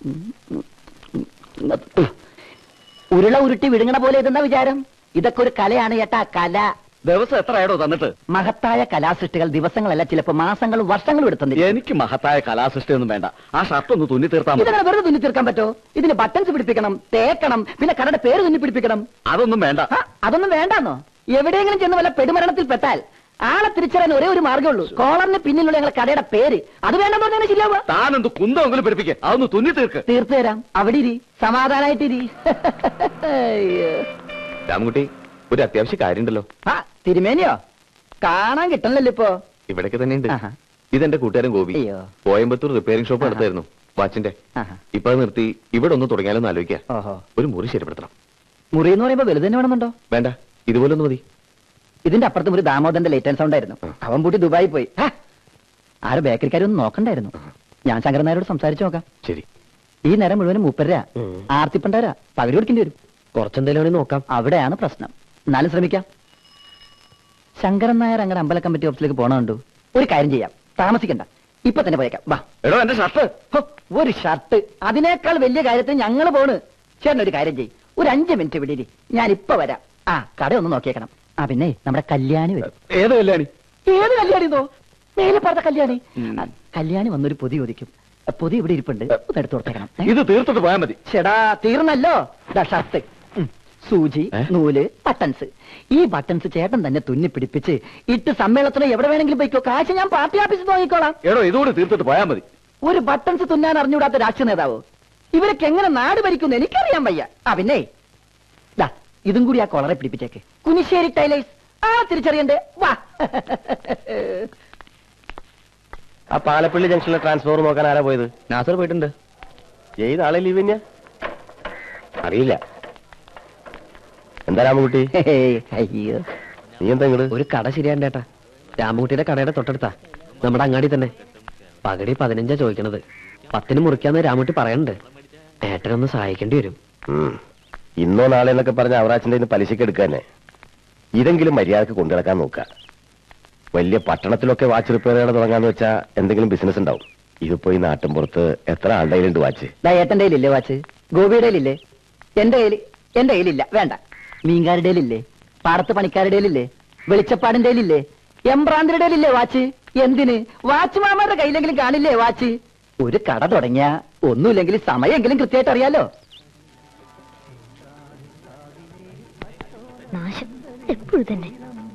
ഉരുള ഉരുട്ടി വിഴുങ്ങണ പോലെ ഇതെന്നാ വിചാരം ഇതൊക്കെ ഒരു കലയാണ് ചേട്ടാ കല ദിവസം എത്രയാടോ തന്നിട്ട് മഹത്തായ കലാസൃഷ്ടികൾ ദിവസങ്ങളല്ല ചിലപ്പോ മാസങ്ങളും വർഷങ്ങളും എടുത്തു എനിക്ക് മഹത്തായ കലാസൃഷ്ടി ഒന്നും വേണ്ട ആ ഷർട്ട് ഒന്ന് തുന്നി തീർത്താൽ മതി ഇതങ്ങനെ വെറുതെ തുന്നി തീർക്കാൻ പറ്റോ ഇതിന് ബട്ടൺസ് പിടിപ്പിക്കണം തേക്കണം പിന്നെ കടയുടെ പേര് തുന്നി പിടിപ്പിക്കണം അതൊന്നും വേണ്ട ആ, അതൊന്നും വേണ്ടാന്നോ എവിടെയെങ്കിലും ചെന്ന് വല്ല പെടുമരണത്തിൽ പെട്ടാൽ ആളെ തിരിച്ചറിയാൻ ഒരേ ഒരു മാർഗ്ഗമുള്ളൂ കോളറിന് പിന്നിലുള്ള ഞങ്ങളെ കടയുടെ പേര് അത് വേണ്ടെന്ന് പറഞ്ഞാൽ ശരിയാവുക താൻ എന്ത് കുന്തമെങ്കിലും പിടിപ്പിക്കുക അതൊന്ന് തുന്നി തീർക്ക് തീർത്തു തരാം അവിടെ ഇരി സമാധാനായിട്ടിരി അയ്യോ. രാമൻകുട്ടി ഒരു അത്യാവശ്യ കാര്യമുണ്ടല്ലോ ആ തിരുമേനിയോ കാണാൻ കിട്ടണല്ലോ ഇപ്പോ ഇവിടേക്ക് തന്നെ ഉണ്ട് ആഹാ. ഇതെന്റെ കൂട്ടുകാരൻ ഗോപി അയ്യോ. കോയമ്പത്തൂർ റിപ്പയറിംഗ് ഷോപ്പ് ആഹാ. നടത്തായിരുന്നു വാച്ചിന്റെ ആഹാ. ഇപ്പൊ അത് നിർത്തി ഇവിടെ ഒന്ന് തുടങ്ങിയാലൊന്ന് ആലോചിക്കാം ഓഹോ ഒരു മുറി ശരിപ്പെടുത്തണം മുറി എന്ന് പറയുമ്പോ വലുത് തന്നെ വേണമെന്നുണ്ടോ വേണ്ട ഇതുപോലെ ഒന്ന് മതി ഇതിന്റെ അപ്പുറത്ത് ഒരു ദാമോദരന്റെ ലേറ്റ് ആൻഡ് സൗണ്ട് ആയിരുന്നു അവൻ പൂട്ടി ദുബായി പോയി ഹാ. ആരും ബേക്കറിക്കാരൊന്നും നോക്കണ്ടായിരുന്നു ഞാൻ ശങ്കരൻ നായരോട് സംസാരിച്ചു നോക്കാം ശരി ഈ നേരം മുഴുവനും മൂപ്പരാ ആർത്തിപ്പണ്ടാരാ പകടി കൊടുക്കേണ്ടി വരും കുറച്ചെന്തെങ്കിലും നോക്കാം അവിടെയാണ് പ്രശ്നം എന്നാലും ശ്രമിക്കാം ശങ്കരൻ നായർ അങ്ങനെ അമ്പല കമ്മിറ്റി ഓഫീസിലേക്ക് പോണുണ്ടു ഒരു കാര്യം ചെയ്യാം താമസിക്കണ്ട ഇപ്പൊ തന്നെ പോയേക്കാം വാ എടോ എന്റെ ഷർട്ട് ഹോ, ഒരു ഷർട്ട് അതിനേക്കാൾ വലിയ കാര്യത്തിൽ ഞങ്ങൾ പോണ് ചേട്ടൻ ഒരു കാര്യം ചെയ്യും ഒരു അഞ്ച് മിനിറ്റ് വിടിരി ഞാൻ ഇപ്പൊ വരാം ആ കട ഒന്ന് നോക്കിയേക്കണം ആ പിന്നെ നമ്മുടെ കല്യാണി വരും ഏത് കല്യാണി ഏത് കല്യാണിന്നോ മേലെ പറഞ്ഞ കല്യാണി ഉം. ആ, കല്യാണി വന്നൊരു പൊതി ഒതിക്കും പൊതി ഇവിടെ ഇരിപ്പുണ്ട് ഒന്ന് എടുത്തു കൊടുത്തേക്കണം ഏ? ഇത് തീർത്തിട്ട് പോയാൽ മതി ചേടാ തീർന്നല്ലോ ദാ ഷർട്ട് ഉം. സൂചി ഏ? നൂല് ബട്ടൺസ് ഈ ബട്ടൺസ് ചേട്ടൻ തന്നെ തുന്നി പിടിപ്പിച്ച് ഇട്ട് സമ്മേളനത്തിന് എവിടെ വേണമെങ്കിലും പോയിക്കോ കാശ് ഞാൻ പാർട്ടി ഓഫീസിൽ നോക്കിക്കോളാം എടോ ഇതുകൂടി തീർത്തിട്ട് പോയാൽ മതി ഒരു ബട്ടൺസ് തുന്നാൻ അറിഞ്ഞുകൂടാത്ത രാഷ്ട്രീയ നേതാവോ ഇവരൊക്കെ എങ്ങനെ നാട് ഭരിക്കുന്നു എനിക്കറിയാൻ വയ്യ ആ പിന്നെ ദാ ഇതും കൂടി ആ കൊളറെ പിടിപ്പിച്ചേക്ക് കുനിശ്ശേരി ടൈലേഴ്സ് ആ തിരിച്ചറിയണ്ടേ വാ ആ പാലപ്പള്ളി ജംഗ്ഷനിലെ ട്രാൻസ്ഫോർ നോക്കാൻ ആരാ പോയത് നാസർ പോയിട്ടുണ്ട് ഏത് ആളെ ലീവ് തന്നെയാ അറിയില്ല എന്താ രാമകുട്ടി ഹേയ്, അയ്യോ നീ എന്താ ഇങ്ങട് ഒരു കട ശരിയാണ്ടേട്ടാ രാമകുട്ടിയുടെ കടയുടെ തൊട്ടടുത്താ നമ്മുടെ അങ്ങാടി തന്നെ പകടി പതിനഞ്ചാ ചോദിക്കണത് പത്തിന് മുറിക്കാന്ന് രാമകുട്ടി പറയണ്ട് ഏട്ടനൊന്ന് സഹായിക്കേണ്ടി വരും ഉം. ഇന്നോ നാളെ എന്നൊക്കെ പറഞ്ഞ അവറാച്ചിന്റെ ഇന്ന് പലിശക്ക് എടുക്കാനെ ഇതെങ്കിലും മര്യാദക്ക് കൊണ്ടുനടക്കാൻ നോക്കുക വലിയ പട്ടണത്തിലൊക്കെ വാച്ച് റിപ്പയർ ചെയ്യണം തുടങ്ങാന്ന് വെച്ചാ എന്തെങ്കിലും ബിസിനസ് ഉണ്ടാവും ഇതിപ്പോ ഈ നാട്ടിൻപുറത്ത് എത്ര ആളുടെ കയ്യിലുണ്ട് വാച്ച് ദാ ഏട്ടന്റെ കയ്യിലില്ലേ വാച്ച് ഗോപിയുടെ കയ്യിലില്ലേ എന്റെ കയ്യിൽ എന്റെ കയ്യിലില്ല വേണ്ട മീൻകാരുടെ കയ്യിലില്ലേ പാടത്ത് പണിക്കാരുടെ കയ്യിലില്ലേ വെളിച്ചപ്പാടിന്റെ കയ്യിലില്ലേ എംബ്രാന്തിയുടെ കയ്യിലില്ലേ വാച്ച് എന്തിന് വാച്ച് മാമാരുടെ കയ്യിലെങ്കിലും കാണില്ലേ വാച്ച് ഒരു കട തുടങ്ങിയ ഒന്നുമില്ലെങ്കിൽ സമയമെങ്കിലും കൃത്യമായിട്ട് അറിയാലോ നാശം എപ്പോഴും തന്നെ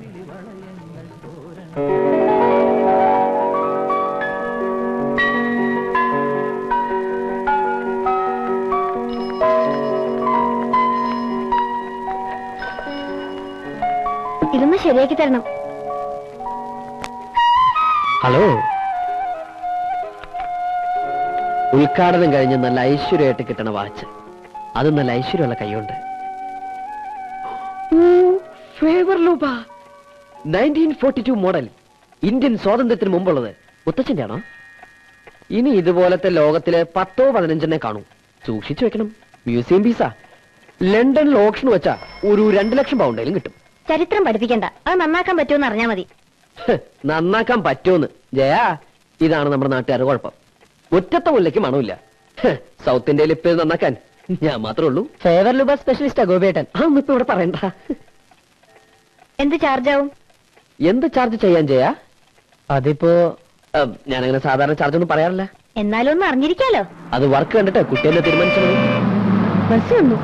ഇതൊന്ന് ശരിയാക്കി തരണം ഹലോ ഉദ്ഘാടനം കഴിഞ്ഞ് നല്ല ഐശ്വര്യമായിട്ട് കിട്ടണ വാച്ച് അത് നല്ല ഐശ്വര്യമുള്ള കൈയുണ്ട് Favre Leuba nineteen forty two model Indian സ്വാതന്ത്ര്യത്തിന് മുമ്പുള്ളത് മുത്തച്ഛന്റെ ആണോ ഇനി ഇതുപോലത്തെ ലോകത്തില് പത്തോ പതിനഞ്ചെണ്ണേ കാണൂ സൂക്ഷിച്ചു വെക്കണം മ്യൂസിയം പീസാ ലണ്ടനിൽ ഓപ്ഷൻ വെച്ചാ ഒരു രണ്ട് ലക്ഷം പൗണ്ടെങ്കിലും കിട്ടും ചരിത്രം പഠിപ്പിക്കണ്ട അത് നന്നാക്കാൻ പറ്റുമെന്ന് അറിഞ്ഞാ മതി ഹ്, നന്നാക്കാൻ പറ്റുമെന്ന് ജയാ ഇതാണ് നമ്മുടെ നാട്ടുകാരുടെ കുഴപ്പം ഒറ്റത്തെ മുല്ലയ്ക്ക് മണമില്ല ഹ്, സൗത്ത് ഇന്ത്യയിൽ ഇപ്പൊ ഇത് നന്നാക്കാൻ ഞാൻ മാത്രമേ ഉള്ളൂ ഫേവർ ലുബ സ്പെഷ്യലിസ്റ്റാ ഗോപിയേട്ടൻ അതൊന്നും ഇപ്പൊ ഇവിടെ പറയണ്ട എന്ത് ചാർജ് ആവും എന്ത് ചാർജ് ചെയ്യാൻ ചെയ്യാ അതിപ്പോ അഹ്, ഞാനങ്ങനെ സാധാരണ ചാർജ് ഒന്നും പറയാറില്ല എന്നാലും ഒന്ന് അറിഞ്ഞിരിക്കാലോ അത് വർക്ക് കണ്ടിട്ട് കുട്ടിയെന്നെ തീരുമാനിച്ചത് ബസ് വന്നു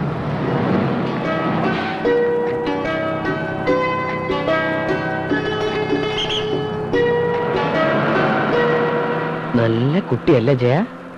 നല്ല കുട്ടിയല്ലേ ജയ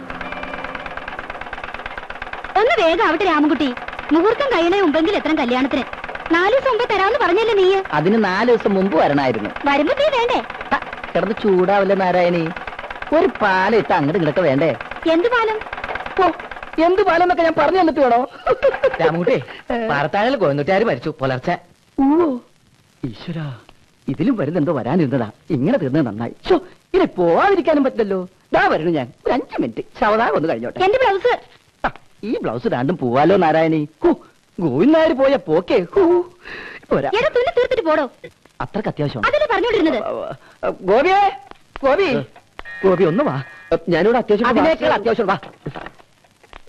ഒന്ന് വേഗം ആവട്ടെ രാമൻകുട്ടി മുഹൂർത്തം കഴിയണേ മുമ്പെങ്കിൽ എത്ര കല്യാണത്തിന് നാല് ദിവസം മുമ്പേ തരാമെന്ന് പറഞ്ഞല്ലേ നീ അതിന് നാല് ദിവസം മുമ്പ് വരണമായിരുന്നു വരുമ്പോ നീ വേണ്ടേ ഹ, കിടന്ന് ചൂടാവില്ല നാരായണി ഒരു പാലിട്ട് അങ്ങോട്ട് ഇങ്ങോട്ട് വേണ്ടേ എന്ത് പാലം ഓ എന്ത് പാലെന്നൊക്കെ ഞാൻ പറഞ്ഞു തന്നിട്ട് വേണോ രാമകുട്ടി പാറത്താഴൽ കോയന്നുട്ടാര് മരിച്ചു പുലർച്ചെ ഓ ഈശ്വര ഇതിലും വരുന്നെന്തോ വരാനിരുന്നതാ ഇങ്ങനെ തീർന്നത് നന്നായി ശോ, ഇനി പോവാതിരിക്കാനും പറ്റില്ലല്ലോ ദാ വരുന്നു ഞാൻ ഒരു അഞ്ചു മിനിറ്റ് ശവതാകം ഒന്ന് കഴിഞ്ഞോട്ടെ എന്റെ ബ്ലൗസ് ആ, ഈ ബ്ലൗസ് രണ്ടും പോവാലോ നാരായണി ഹൂ, ഗോവിന്ദനായർ പോയ പോക്കേ ഹൂ, പോരാ എടാ തുന്നി തീർത്തിട്ട് പോടോ അത്രക്ക് അത്യാവശ്യം അതല്ലേ പറഞ്ഞോണ്ടിരുന്നത് ഗോപിയേ ഗോപി ഗോപി ഒന്ന് വാ ഞാനിവിടെ അത്യാവശ്യം അതിനേക്കാൾ അത്യാവശ്യം വാ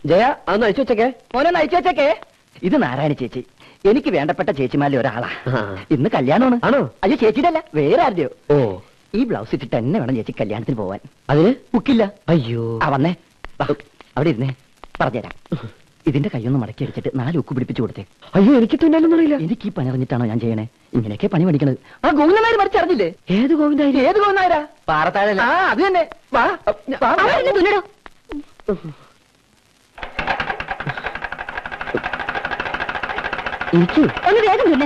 ജയ അതൊന്ന് അഴിച്ചു വെച്ചേക്കേ മോനെ നയിച്ചു വെച്ചേക്കേ ഇത് നാരായണ ചേച്ചി എനിക്ക് വേണ്ടപ്പെട്ട ചേച്ചിമാരിൽ ഒരാളാ ആ. ഇന്ന് കല്യാണമാണ് ആണോ? അയ്യോ ചേച്ചിയുടെ അല്ല വേറെ ആരുടെയോ ഓ ഈ ബ്ലൗസ് ഇട്ടിട്ട് തന്നെ വേണം ചേച്ചി കല്യാണത്തിന് പോവാൻ അതിന് ബുക്കില്ല അയ്യോ ആ വന്നേ വാ, അവിടെ ഇരുന്നേ പറഞ്ഞുതരാം ഇതിന്റെ കൈയൊന്ന് മടക്കി അടിച്ചിട്ട് നാല് ഉക്ക് പിടിപ്പിച്ചു കൊടുത്തേ അയ്യോ എനിക്ക് തുന്നാലൊന്നും അറിയില്ല എനിക്ക് ഈ പണി അറിഞ്ഞിട്ടാണോ ഞാൻ ചെയ്യണേ ഇങ്ങനെയൊക്കെ പണി പഠിക്കണത് ആ ഗോവിന്ദനായർ മറിച്ചറിഞ്ഞില്ലേ ഏത് ഗോവിന്ദായി ഏത് ഗോവിന്ദനായരാ പാറത്താഴ ആ അത് തന്നെ വാ വാ. അവിടെ തുന്നടോ എനിക്ക് ഒന്ന് വേഗം തുന്നെ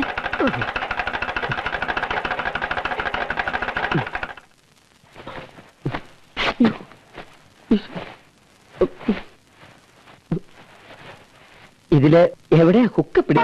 ഇതില് എവിടെയാ കുക്ക പിടി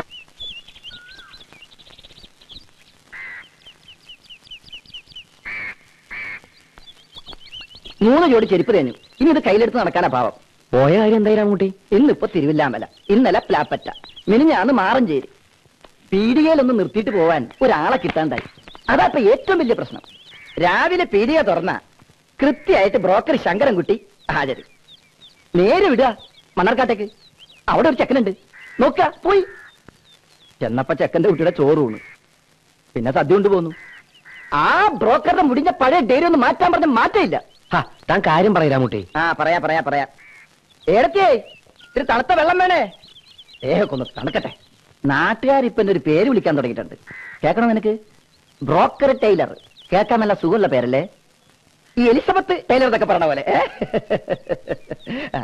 മൂന്ന് ജോഡി ചെരുപ്പ് തേഞ്ഞു ഇനി ഇത് കയ്യിലെടുത്ത് നടക്കാനാ പാവം പോയ കാര്യം എന്തായാലും കുട്ടി ഇന്നിപ്പോ തിരുവില്ലാമല ഇന്നലെ പ്ലാപ്പറ്റ മിനിഞ്ഞാന്ന് മാറഞ്ചേരി പീടികയിലൊന്ന് നിർത്തിയിട്ട് പോവാൻ ഒരാളെ കിട്ടാണ്ടായി അതാ ഇപ്പൊ ഏറ്റവും വലിയ പ്രശ്നം രാവിലെ പീടിക തുറന്ന കൃത്യമായിട്ട് ബ്രോക്കർ ശങ്കരൻകുട്ടി ഹാജര് നേരെ വിടുക മണ്ണാർക്കാട്ടേക്ക് അവിടെ ഒരു ചെക്കനുണ്ട് നോക്ക പോയി ചെന്നപ്പ ചെക്കന്റെ കുട്ടിയുടെ ചോറ് ഊണ് പിന്നെ സദ്യ കൊണ്ട് പോന്നു ആ ബ്രോക്കറുടെ മുടിഞ്ഞ പഴയ ഡേരി ഒന്ന് മാറ്റാൻ പറഞ്ഞ മാറ്റമില്ല ഹാ താൻ കാര്യം പറയില്ല മുട്ടി ആ പറയാ പറയാ പറയാ ഏടത്തിയേ ഇത്തിരി തണുത്ത വെള്ളം വേണേ ഏഹൊക്കൊന്ന് തണുക്കട്ടെ നാട്ടുകാരിപ്പൊ എന്റെ ഒരു പേര് വിളിക്കാൻ തുടങ്ങിയിട്ടുണ്ട് കേൾക്കണോ നിനക്ക് ബ്രോക്കർ ടൈലർ കേൾക്കാൻ നല്ല സുഖമുള്ള പേരല്ലേ ഈ എലിസബത്ത് ടൈലർ എന്നൊക്കെ പറഞ്ഞ പോലെ ഏ? ആ.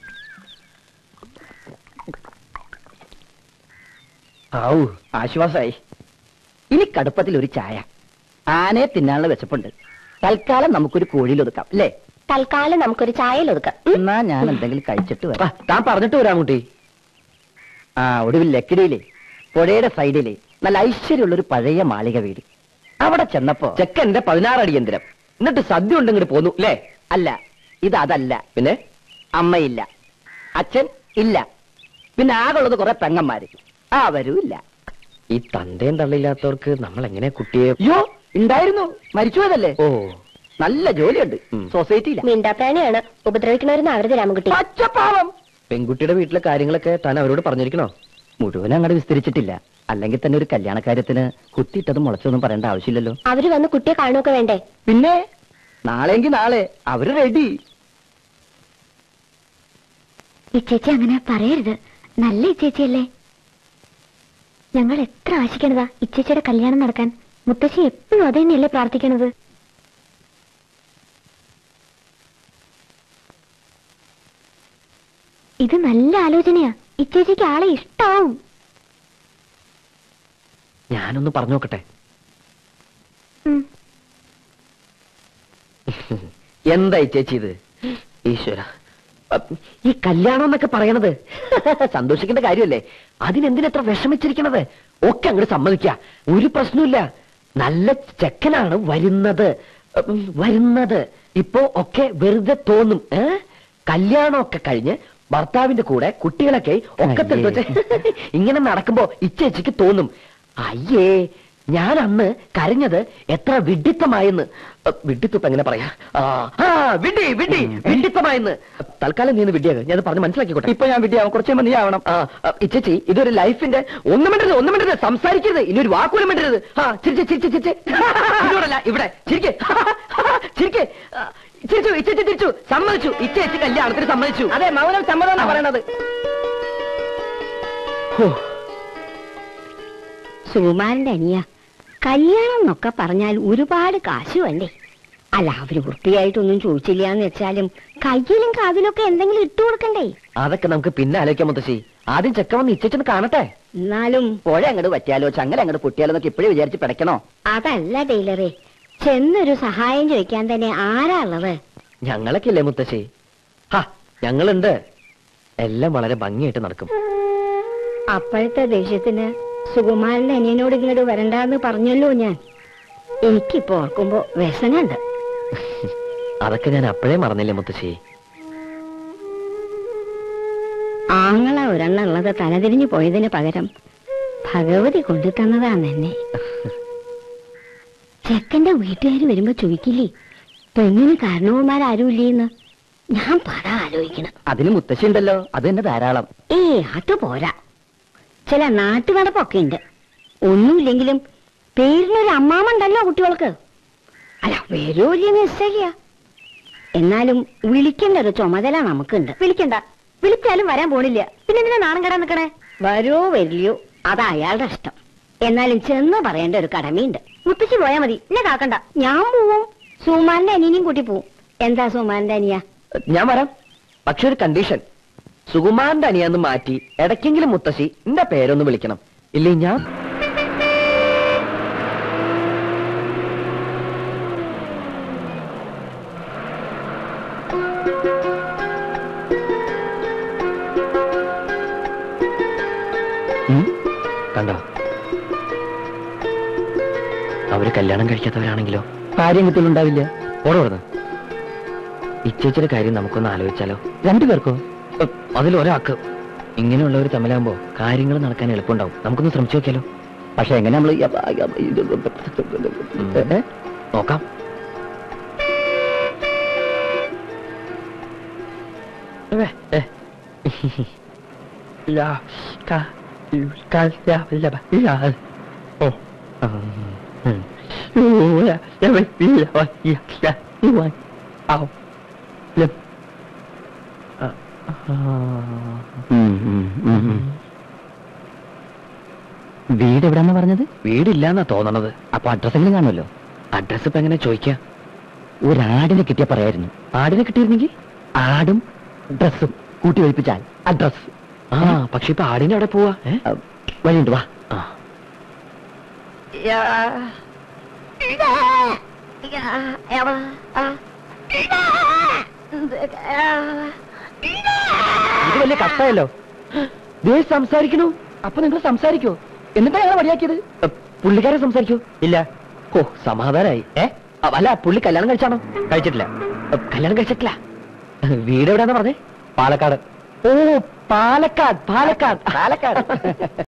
ഔ ആശ്വാസായി ഇനി കടുപ്പത്തിൽ ഒരു ചായ ആനയെ തിന്നാനുള്ള വിശപ്പുണ്ട് തൽക്കാലം നമുക്കൊരു കോഴിയിൽ ഒതുക്കാം അല്ലേ തൽക്കാലം നമുക്കൊരു ചായയിൽ ഒതുക്കാം എന്നാ ഞാൻ എന്തെങ്കിലും കഴിച്ചിട്ട് ആ, വരാം താൻ പറഞ്ഞിട്ട് വരാം കുട്ടി ആ ഒടുവിൽ ലക്കിടിയിലെ പുഴയുടെ സൈഡിലെ നല്ല ഐശ്വര്യമുള്ള ഒരു പഴയ മാളിക വീട് അവിടെ ചെന്നപ്പോ ചെക്കന്റെ പതിനാറടി യന്ത്രം എന്നിട്ട് സദ്യ ഉണ്ട് ഇങ്ങോട്ട് പോന്നു അല്ലേ അല്ല ഇത് അതല്ല പിന്നെ അമ്മയില്ല അച്ഛൻ ഇല്ല പിന്നെ ആകുള്ളത് കുറെ പെങ്ങന്മാര് അവരും ഇല്ല ഈ തന്തയും തള്ളില്ലാത്തവർക്ക് നമ്മൾ എങ്ങനെ കുട്ടിയെ അയ്യോ ഉണ്ടായിരുന്നു മരിച്ചുപോയതല്ലേ ഓ നല്ല ജോലിയുണ്ട് ഉം. സൊസൈറ്റിയില്ല മിണ്ടാപ്രാണിയാണ് ഉപദ്രവിക്കണവരെന്ന് അവരുടെ രാമൻകുട്ടി പച്ചപ്പാവം പെൺകുട്ടിയുടെ വീട്ടിലെ കാര്യങ്ങളൊക്കെ താൻ അവരോട് പറഞ്ഞിരിക്കണോ മുഴുവൻ അങ്ങോട്ട് വിസ്തരിച്ചിട്ടില്ല അല്ലെങ്കിൽ തന്നെ ഒരു കല്യാണക്കാര്യത്തിന് കുത്തിയിട്ടതും മുളച്ചതൊന്നും പറയേണ്ട ആവശ്യമില്ലല്ലോ അവര് വന്ന് കുട്ടിയെ കാണുകയൊക്കെ വേണ്ടേ പിന്നെ നാളെങ്കി നാളെ അവര് റെഡി ഇച്ചേച്ചി അങ്ങനെ പറയരുത് നല്ല ഇച്ചേച്ചിയല്ലേ ഞങ്ങൾ എത്ര ആശിക്കണതാ ഇച്ചേച്ചിയുടെ കല്യാണം നടക്കാൻ മുത്തശ്ശി എപ്പോഴും അത് തന്നെയല്ലേ പ്രാർത്ഥിക്കണത് ഇത് നല്ല ആലോചനയാ ഇച്ചേച്ചിക്ക് ആളെ ഇഷ്ടാവും ഞാനൊന്ന് പറഞ്ഞു നോക്കട്ടെ ഉം. എന്തായി ചേച്ചി ഇത് ഈശ്വര അപ്പ് ഈ കല്യാണം എന്നൊക്കെ പറയണത് സന്തോഷിക്കേണ്ട കാര്യമല്ലേ അതിനെന്തിനെത്ര വിഷമിച്ചിരിക്കണത് ഒക്കെ അങ്ങോട്ട് സമ്മതിക്ക ഒരു പ്രശ്നമില്ല നല്ല ചെക്കനാണ് വരുന്നത് ഉം, വരുന്നത് ഇപ്പോ ഒക്കെ വെറുതെ തോന്നും ഏ കല്യാണമൊക്കെ കഴിഞ്ഞ് ഭർത്താവിന്റെ കൂടെ കുട്ടികളൊക്കെ ഒക്കെ അയ്യേ. വെച്ച് ഇങ്ങനെ നടക്കുമ്പോ ഇച്ചേച്ചിക്ക് തോന്നും അയ്യേ ഞാൻ അന്ന് കരഞ്ഞത് എത്ര വിഡിത്തമായെന്ന് അ, വിഡിത്തം ഇപ്പൊ എങ്ങനെ പറയാ ആ, ആ വിഡി വിഡി വിഡിത്തമായെന്ന് തൽക്കാലം നീ വിഡിയാക ഞാൻ പറഞ്ഞ് മനസ്സിലാക്കിക്കോട്ടെ ഇപ്പൊ ഞാൻ വിട്ടിയാവും കുറച്ച് കഴിയുമ്പോ നീ ആവണം ആ അ, ഇച്ചേച്ചി ഇതൊരു ലൈഫിന്റെ ഒന്നും മിണ്ടരുത് ഒന്നും മിണ്ടരുത് സംസാരിക്കരുത് ഇനി ഒരു വാക്കുപോലും മിണ്ടരുത് ആ ചിരിച്ച് ചിരിച്ച് ചിരിച്ച് ഇതോടല്ല ഇവിടെ ചിരിക്ക് ചിരിക്ക് ആ, ചിരിച്ചു ഇച്ചേച്ചി ചിരിച്ചു സമ്മതിച്ചു ഇച്ചേച്ചി കല്യാണത്തിന് സമ്മതിച്ചു അതെ മൗനം സമ്മതം എന്നാ പറയണത് ഹോ, സുകുമാരന്റെ അനിയ കല്യാണം എന്നൊക്കെ പറഞ്ഞാൽ ഒരുപാട് കാശ് വേണ്ടേ അല്ല അവര് വൃത്തിയായിട്ടൊന്നും ചോദിച്ചില്ല എന്ന് വെച്ചാലും കയ്യിലും കാതിലൊക്കെ എന്തെങ്കിലും ഇട്ടു കൊടുക്കണ്ടേ അതൊക്കെ നമുക്ക് പിന്നെ ആലോചിക്കാം മുത്തശ്ശി ആദ്യം ചെക്ക വന്ന് ഇച്ചേച്ചൊന്ന് കാണട്ടെ എന്നാലും പുഴ അങ്ങോട്ട് പറ്റിയാലോ ചങ്ങല അങ്ങോട്ട് പൊട്ടിയാലോ എന്നൊക്കെ ഇപ്പോഴേ വിചാരിച്ച് പിടയ്ക്കണോ അതല്ല ടൈലറെ ചെന്നൊരു സഹായം ചോദിക്കാൻ തന്നെ ആരാ ഉള്ളത് ഞങ്ങളൊക്കെ ഇല്ലേ മുത്തശ്ശി ഹാ ഞങ്ങളുണ്ട് എല്ലാം വളരെ ഭംഗിയായിട്ട് നടക്കും അപ്പോഴത്തെ ദേഷ്യത്തിന് സുകുമാരന്റെ അനിയനോട് ഇങ്ങോട്ട് വരണ്ടാന്ന് പറഞ്ഞല്ലോ ഞാൻ എനിക്കിപ്പോ ഓർക്കുമ്പോ വ്യസനുണ്ട് അതൊക്കെ ഞാൻ അപ്പോഴേ മറന്നില്ലേ മുത്തശ്ശി ആങ്ങള ഒരെണ്ണം ഉള്ളത് തലതിരിഞ്ഞു പോയതിന് പകരം ഭഗവതി കൊണ്ടു തന്നതാണ് എന്നെ ചെക്കന്റെ വീട്ടുകാർ വരുമ്പോ ചോദിക്കില്ലേ പെണ്ണിന് കാരണവന്മാരാരും ഇല്ലേന്ന് ഞാൻ പറ ആലോചിക്കണം അതിന് മുത്തശ്ശി ഉണ്ടല്ലോ അത് തന്നെ ധാരാളം ഏ അത് പോരാ ചില നാട്ടുനടപ്പൊക്കെ ഉണ്ട് ഒന്നുമില്ലെങ്കിലും പേരിനൊരു അമ്മാമുണ്ടല്ലോ കുട്ടികൾക്ക് അല്ല വേറൊരു നിശ്ചയ എന്നാലും വിളിക്കേണ്ട ഒരു ചുമതല നമുക്കുണ്ട് വിളിക്കണ്ട വിളിച്ചാലും വരാൻ പോണില്ല പിന്നെ എന്തിനാ നാണം കെടാൻ നിക്കണേ വരോ വരില്ലയോ അത് അയാളുടെ ഇഷ്ടം എന്നാലും ചെന്ന് പറയേണ്ട ഒരു കടമയുണ്ട് മുത്തശ്ശി പോയാ മതി എന്നെ കാക്കണ്ട ഞാൻ പോവും സുമാന്റെ അനിയനെയും കൂട്ടി പോവും എന്താ സുമാന്റെ അനിയ ഞാൻ വരാം പക്ഷെ ഒരു കണ്ടീഷൻ സുകുമാരന്റെ അനിയാന്ന് മാറ്റി ഇടയ്ക്കെങ്കിലും മുത്തശ്ശി എന്റെ പേരൊന്ന് വിളിക്കണം ഇല്ലേ ഞാൻ ഉം? കണ്ടോ അവര് കല്യാണം കഴിക്കാത്തവരാണെങ്കിലോ കാര്യം കുട്ടികളുണ്ടാവില്ല ഓടോടുന്നു ഇച്ചേച്ചിയുടെ കാര്യം നമുക്കൊന്ന് ആലോചിച്ചാലോ രണ്ടുപേർക്കോ അതിലൊരാൾക്ക് ഇങ്ങനെയുള്ളവർ തമ്മിലാകുമ്പോ കാര്യങ്ങൾ നടക്കാൻ എളുപ്പമുണ്ടാവും നമുക്കൊന്ന് ശ്രമിച്ചു നോക്കിയാലോ പക്ഷെ എങ്ങനെ നമ്മള് ഏ? നോക്കാം ഏ, ഏ. ലാ, കാ, യു, കാ, ലാ, ലാ, ബ, ലാ. ഓ. ഉം. യു, ലാ, ലാ, ബ, ലാ, ബ, യാ, ലാ, യു, വ, ഔ, ലം. ആ, ആ. വീട് എവിടാന്ന് പറഞ്ഞത് വീടില്ലാന്നാ തോന്നണത് അപ്പൊ അഡ്രസ് എങ്കിലും കാണുമല്ലോ അഡ്രസ് ഇപ്പൊ എങ്ങനെ ചോദിക്കാം ഒരാടിനെ കിട്ടിയ പറയായിരുന്നു ആടിനെ കിട്ടിയിരുന്നെങ്കിൽ ആടും ഡ്രസ്സും കൂട്ടി ഒഴിപ്പിച്ചാൽ അഡ്രസ് ആ പക്ഷെ ഇപ്പൊ ആടിനെ അവിടെ പോവാ ഏ? വഴിയുണ്ട് വാ ആ ഇത് വലിയ കഷ്ടമല്ലോ ദേ സംസാരിക്കണു അപ്പൊ നിങ്ങൾ സംസാരിക്കോ എന്നിട്ടാ ഞങ്ങൾ വഴിയാക്കിയത് എ, പുള്ളിക്കാരൻ സംസാരിക്കൂ ഇല്ല ഓ സമാധാനായി ഏ അ, അല്ല പുള്ളി കല്യാണം കഴിച്ചാണോ കഴിച്ചിട്ടില്ല എ, കല്യാണം കഴിച്ചിട്ടില്ല വീട് എവിടെയാന്ന് പറഞ്ഞേ പാലക്കാട് ഓ പാലക്കാട് പാലക്കാട് പാലക്കാട്